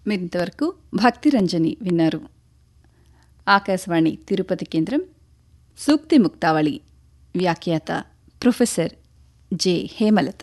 మీరింతవరకు భక్తి రంజని విన్నారు ఆకాశవాణి తిరుపతి కేంద్రం సూక్తి ముక్తావళి వ్యాఖ్యాత ప్రొఫెసర్ జె హేమలత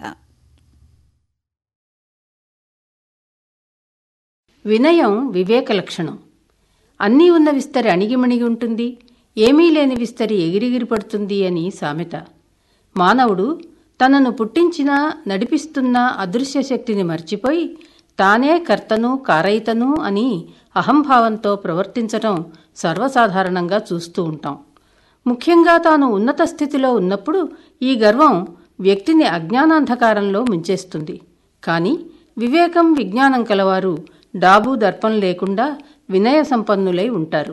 వినయం వివేక లక్షణం అన్నీ ఉన్న విస్తరి అణిగిమణిగి ఉంటుంది ఏమీ లేని విస్తరి ఎగిరిగిరి పడుతుంది అని సామెత మానవుడు తనను పుట్టించిన నడిపిస్తున్న అదృశ్య శక్తిని మర్చిపోయి తానే కర్తను కారయితను అని అహంభావంతో ప్రవర్తించటం సర్వసాధారణంగా చూస్తూ ఉంటాం ముఖ్యంగా తాను ఉన్నత స్థితిలో ఉన్నప్పుడు ఈ గర్వం వ్యక్తిని అజ్ఞానాంధకారంలో ముంచేస్తుంది కానీ వివేకం విజ్ఞానం కలవారు డాబు దర్పం లేకుండా వినయ సంపన్నులై ఉంటారు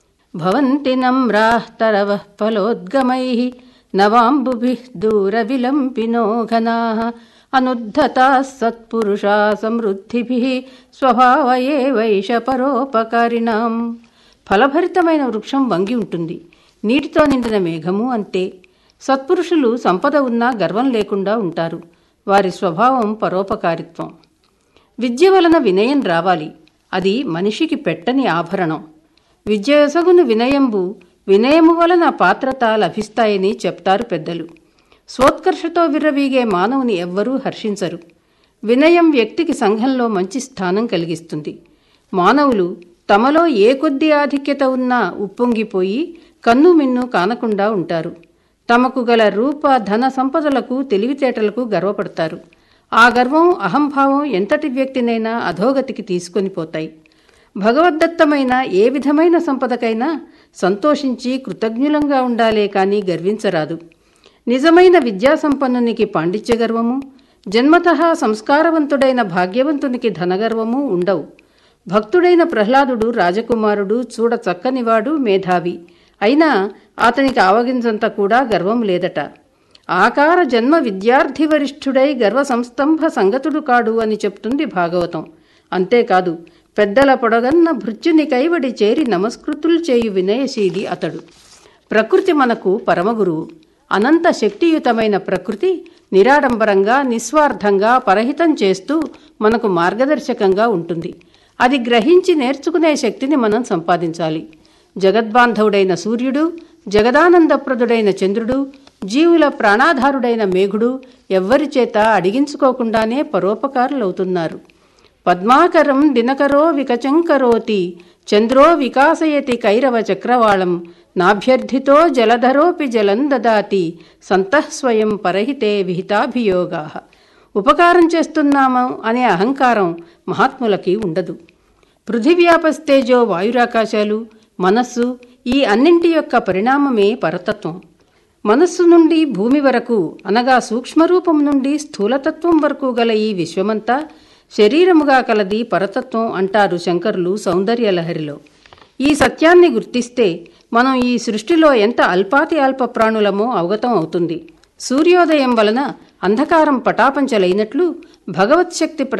భవంతి నమ్రాః తరవః ఫలోద్గమైః నవాంబుభిः దూరవిలంపినో ఘనాः అనుద్ధతాः సత్పురుషా సమృద్ధిభిः స్వభావ ఏవైష పరోపకారిణాం ఫలభరితమైన వృక్షం వంగి ఉంటుంది నీటితో నిండిన మేఘము అంతే సత్పురుషులు సంపద ఉన్నా గర్వం లేకుండా ఉంటారు వారి స్వభావం పరోపకారిత్వం విద్య వలన వినయం రావాలి అది మనిషికి పెట్టని ఆభరణం విద్యసగును వినయంబు వినయము వలన పాత్రత లభిస్తాయని చెప్తారు పెద్దలు స్వోత్కర్షతో విర్రవీగే మానవుని ఎవ్వరూ హర్షించరు వినయం వ్యక్తికి సంఘంలో మంచి స్థానం కలిగిస్తుంది మానవులు తమలో ఏ కొద్ది ఆధిక్యత ఉన్నా ఉప్పొంగిపోయి కన్ను మిన్ను కానకుండా ఉంటారు తమకు గల రూప ధన సంపదలకు తెలివితేటలకు గర్వపడతారు ఆ గర్వం అహంభావం ఎంతటి వ్యక్తినైనా అధోగతికి తీసుకొని పోతాయి భగవద్దత్తమైన ఏ విధమైన సంపదకైనా సంతోషించి కృతజ్ఞులంగా ఉండాలే కానీ గర్వించరాదు నిజమైన విద్యాసంపన్నునికి పాండిత్య గర్వము జన్మతః సంస్కారవంతుడైన భాగ్యవంతునికి ధనగర్వము ఉండవు భక్తుడైన ప్రహ్లాదుడు రాజకుమారుడు చూడ చక్కనివాడు మేధావి అయినా అతనికి ఆవగించంత కూడా గర్వం లేదట ఆకార జన్మ విద్యార్థి వరిష్ఠుడై గర్వ సంస్తంభ సంగతుడు కాడు అని చెప్తుంది భాగవతం అంతేకాదు పెద్దల పొడగన్న భృత్యుని కైవడి చేరి నమస్కృతులు చేయు వినయశీలి అతడు ప్రకృతి మనకు పరమగురువు అనంత శక్తియుతమైన ప్రకృతి నిరాడంబరంగా నిస్వార్థంగా పరహితం చేస్తూ మనకు మార్గదర్శకంగా ఉంటుంది అది గ్రహించి నేర్చుకునే శక్తిని మనం సంపాదించాలి జగద్బాంధవుడైన సూర్యుడు జగదానందప్రదుడైన చంద్రుడు జీవుల ప్రాణాధారుడైన మేఘుడు ఎవ్వరి చేత అడిగించుకోకుండానే పరోపకారులవుతున్నారు పద్మాకరం దినకరో వికచంకరోతి చంద్రో వికాసయతి కైరవ చక్రవాళం నాభ్యర్థితో జలధరోపి జలం దదాతి సంతఃస్వయం పరహితే విహితాభియోగా ఉపకారం చేస్తున్నాము అనే అహంకారం మహాత్ములకి ఉండదు పృథివ్యాపస్తేజో వాయురాకాశాలు మనస్సు ఈ అన్నింటి యొక్క పరిణామమే పరతత్వం మనస్సు నుండి భూమి వరకు అనగా సూక్ష్మరూపం నుండి స్థూలతత్వం వరకు గల ఈ విశ్వమంతా శరీరముగా కలది పరతత్వం అంటారు శంకరులు సౌందర్యలహరిలో ఈ సత్యాన్ని గుర్తిస్తే మనం ఈ సృష్టిలో ఎంత అల్పాతి అల్ప ప్రాణులమో అవగతం అవుతుంది సూర్యోదయం వలన అంధకారం పటాపంచలైనట్లు భగవత్ శక్తి